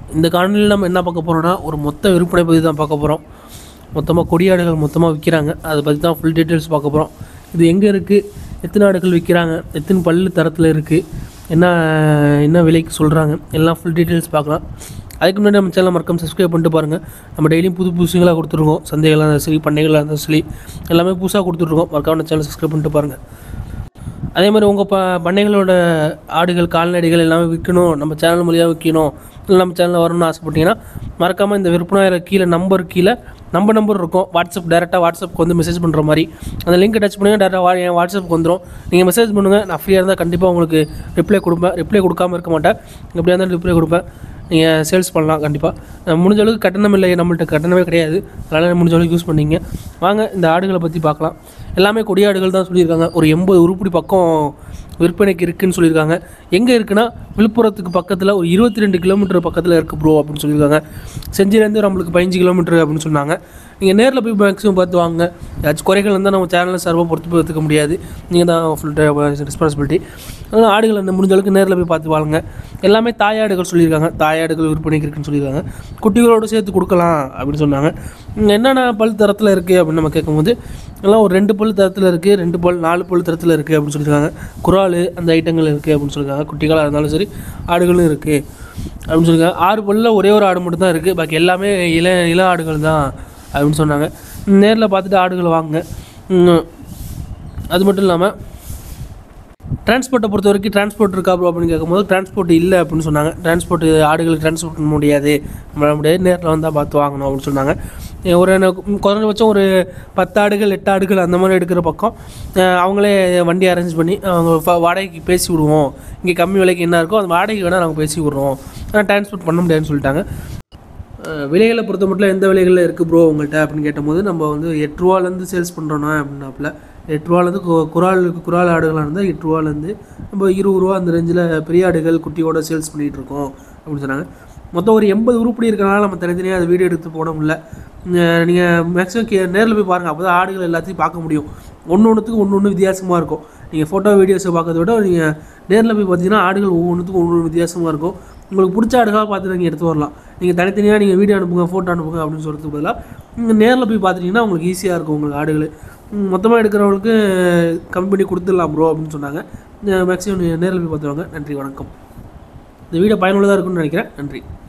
இந்த காணொலியில் நம்ம என்ன பார்க்க போகிறோம்னா ஒரு மொத்த விற்பனை பற்றி தான் பார்க்க போகிறோம் மொத்தமாக கொடியாடுகள் மொத்தமாக விற்கிறாங்க அதை பற்றி தான் ஃபுல் டீட்டெயில்ஸ் பார்க்க போகிறோம் இது எங்கே இருக்குது எத்தனை ஆடுகள் விற்கிறாங்க எத்தனை பல்லு தரத்தில் இருக்குது என்ன என்ன விலைக்கு சொல்கிறாங்க எல்லாம் ஃபுல் டீட்டெயில்ஸ் பார்க்கலாம் அதுக்கு முன்னாடி நம்ம சேனல் மறக்காம சப்ஸ்கிரைப் பண்ணிட்டு பாருங்கள் நம்ம டெய்லியும் புது புதுசுங்களாக கொடுத்துருக்கோம் சந்தைகளாக இருந்தாலும் சரி பண்ணைகளாக இருந்தாலும் சரி எல்லாமே புதுசாக கொடுத்துட்ருக்கோம் மறக்காம நம்ம சேனல் சப்ஸ்கிரைப் பண்ணிட்டு பாருங்கள் அதே மாதிரி உங்கள் ப பண்ணைகளோட ஆடுகள் கால்நடைகள் எல்லாமே விற்கணும் நம்ம சேனல் மூலியாக விற்கணும் இல்லை நம்ம சேனலில் வரணும்னு ஆசைப்பட்டீங்கன்னா மறக்காமல் இந்த விற்பனை கீழே நம்பர் கீழே நம்ம நம்பர் இருக்கும் வாட்ஸ்அப் டேரெக்டாக வாட்ஸ்அப்புக்கு வந்து மெசேஜ் பண்ணுற மாதிரி அந்த லிங்க் டச் பண்ணுங்கள் டேரெக்டாக என் வாட்ஸ்அப்புக்கு வந்துடும் நீங்கள் மெசேஜ் பண்ணுங்கள் நான் ஃப்ரீயாக இருந்தால் கண்டிப்பாக உங்களுக்கு ரிப்ளை கொடுப்பேன் ரிப்ளை கொடுக்காம இருக்க மாட்டேன் எப்படியா இருந்தாலும் ரிப்ளை கொடுப்பேன் நீங்கள் சேல்ஸ் பண்ணலாம் கண்டிப்பாக முடிஞ்ச அளவுக்கு கட்டணம் இல்லை நம்மள்ட்ட கட்டணமே கிடையாது அதனால் முடிஞ்ச அளவுக்கு யூஸ் பண்ணிங்க வாங்க இந்த ஆடுகளை பற்றி பார்க்கலாம் எல்லாமே கொடியாடுகள் தான் சொல்லியிருக்காங்க ஒரு எண்பது உருப்படி பக்கம் விற்பனைக்கு இருக்குன்னு சொல்லியிருக்காங்க எங்கே இருக்குன்னா விழுப்புரத்துக்கு பக்கத்தில் ஒரு இருபத்தி ரெண்டு கிலோமீட்டர் பக்கத்தில் இருக்குது ப்ரோ அப்படின்னு சொல்லியிருக்காங்க செஞ்சிலேருந்து நம்மளுக்கு பதினஞ்சு கிலோமீட்டர் அப்படின்னு சொன்னாங்க நீங்கள் நேரில் போய் மேக்ஸிமம் பார்த்து வாங்க ஏதாச்சும் குறைகள் இருந்தால் நம்ம சேனலில் சர்வாக பொறுத்து போய் எடுத்துக்க முடியாது நீங்கள் தான் ஃபுல் ரெஸ்பான்சிபிலிட்டி அதனால் ஆடுகள் அந்த முடிஞ்ச அளவுக்கு நேரில் போய் பார்த்து வாங்க எல்லாமே தாயாடுகள் சொல்லியிருக்காங்க தாயாடுகள் விற்பனைக்கு இருக்குன்னு சொல்லியிருக்காங்க குட்டிகளோடு சேர்த்து கொடுக்கலாம் அப்படின்னு சொன்னாங்க ம், என்னென்ன பல் தரத்தில் இருக்குது அப்படின்னு நம்ம கேட்கும்போது எல்லாம் ஒரு ரெண்டு பல் தரத்தில் இருக்குது ரெண்டு பல் நாலு பல் தரத்தில் இருக்குது அப்படின்னு சொல்லியிருக்காங்க குரால் அந்த ஐட்டங்கள் இருக்குது அப்படின்னு சொல்லியிருக்காங்க குட்டிகளாக இருந்தாலும் சரி ஆடுகளும் இருக்குது அப்படின்னு சொல்லியிருக்காங்க ஆறு பல்லில் ஒரே ஒரு ஆடு மட்டும் தான் இருக்குது பாக்கி எல்லாமே இள இள ஆடுகள் தான் அப்படின்னு சொன்னாங்க நேரில் பார்த்துட்டு ஆடுகளை வாங்குங்க ம், அது மட்டும் இல்லாமல் டிரான்ஸ்போர்ட்டை பொறுத்த வரைக்கும் டிரான்ஸ்போர்ட் இருக்கா ப்ரோ அப்படின்னு கேட்கும்போது டிரான்ஸ்போர்ட் இல்லை அப்படின்னு சொன்னாங்க டிரான்ஸ்போர்ட் ஆடுகளுக்கு டிரான்ஸ்போர்ட் பண்ண முடியாது நம்மளால முடியாது நேரில் வந்தால் பார்த்து வாங்கணும் அப்படின்னு சொன்னாங்க அஹ் ஒரு எனக்கு குறைஞ்சபட்சம் ஒரு பத்து ஆடுகள் எட்டு ஆடுகள் அந்த மாதிரி எடுக்கிற பக்கம் அஹ் அவங்களே வண்டி அரேஞ்ச் பண்ணி அவங்க ஃப- வாடகைக்கு பேசி விடுவோம் இங்கே கம்மி விலைக்கு என்ன இருக்கோ அந்த வாடகைக்கு வேணால் நாங்கள் பேசி விட்றோம் ஆனால் டிரான்ஸ்போர்ட் பண்ண முடியாதுன்னு சொல்லிட்டாங்க அஹ் விலைகளை பொறுத்த மட்டும் எந்த விலைகளில் இருக்குது ப்ரோ உங்கள்கிட்ட அப்படின்னு கேட்டபோது நம்ம வந்து எட்டு ரூபாலேருந்து சேல்ஸ் பண்ணுறோன்னா அப்படின்னாப்புல எட்டு ரூபாலேருந்து கு- குரால் குரால் ஆடுகளாக இருந்தால் எட்டு ரூபாலேருந்து நம்ம இருபது ரூபா அந்த ரேஞ்சில் பெரிய ஆடுகள் குட்டியோட சேல்ஸ் பண்ணிகிட்டு இருக்கோம் அப்படின்னு சொன்னாங்க மொத்தம் ஒரு எண்பது உருப்படி இருக்கனால நம்ம தனித்தனியாக அதை வீடியோ எடுத்து போட முடியல நீங்கள் மேக்ஸிமம் கே நேரில் போய் பாருங்கள் அப்போ தான் ஆடுகள் எல்லாத்தையும் பார்க்க முடியும் ஒன்று ஒன்றுத்துக்கு ஒன்று ஒன்று வித்தியாசமாக இருக்கும் நீங்கள் ஃபோட்டோ வீடியோஸை பார்க்கறத விட நீங்கள் நேரில் போய் பார்த்தீங்கன்னா ஆடுகள் ஒவ்வொன்றுத்துக்கும் ஒன்று வித்தியாசமாக இருக்கும் உங்களுக்கு பிடிச்ச ஆடுகளாக பார்த்து நீங்கள் எடுத்து வரலாம் நீங்கள் தனித்தனியாக நீங்கள் வீடியோ அனுப்புங்க ஃபோட்டோ அனுப்புங்க அப்படின்னு சொல்கிறதுக்கு பதிலாக நீங்கள் நேரில் போய் பார்த்துட்டிங்கன்னா உங்களுக்கு ஈஸியாக இருக்கும் உங்களுக்கு ஆடுகள் மொத்தமாக எடுக்கிறவங்களுக்கு கம்மி பண்ணி கொடுத்துடலாம் ப்ரோ அப்படின்னு சொன்னாங்க மேக்ஸிமம் நேரில் போய் பார்த்துவாங்க நன்றி வணக்கம் இந்த வீடியோ பயனுள்ளதாக இருக்கும்னு நினைக்கிறேன் நன்றி